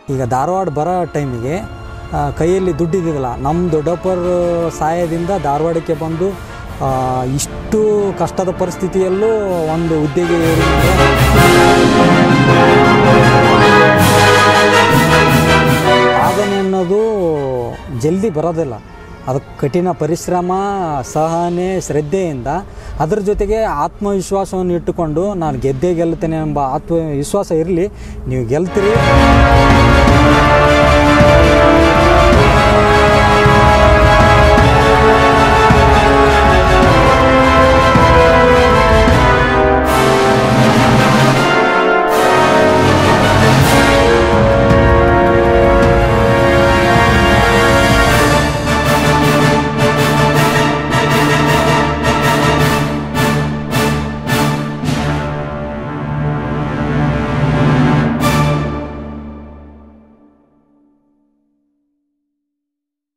ಈಗ ಧಾರವಾಡ ಬರೋ ಟೈಮಿಗೆ ಆ, ಕೈಯಲ್ಲಿ ದುಡ್ಡಿದ್ದಿಲ್ಲ ನಮ್ಮ ದೊಡ್ಡಪ್ಪರ ಸಹಾಯದಿಂದ ಧಾರವಾಡಕ್ಕೆ ಬಂದು ಆ, ಇಷ್ಟು ಕಷ್ಟದ ಪರಿಸ್ಥಿತಿಯಲ್ಲೂ ಒಂದು ಹುದ್ದೆಗೆ ಏರಿ ಸಾಧನೆ ಅನ್ನೋದು ಜಲ್ದಿ ಬರೋದಿಲ್ಲ ಅದಕ್ಕೆ ಕಠಿಣ ಪರಿಶ್ರಮ ಸಹನೆ ಶ್ರದ್ಧೆಯಿಂದ ಅದ್ರ ಜೊತೆಗೆ ಆತ್ಮವಿಶ್ವಾಸವನ್ನು ಇಟ್ಟುಕೊಂಡು ನಾನು ಗೆದ್ದೇ ಗೆಲ್ತೇನೆ ಎಂಬ ಆತ್ಮವಿಶ್ವಾಸ ಇರಲಿ ನೀವು ಗೆಲ್ತೀರಿ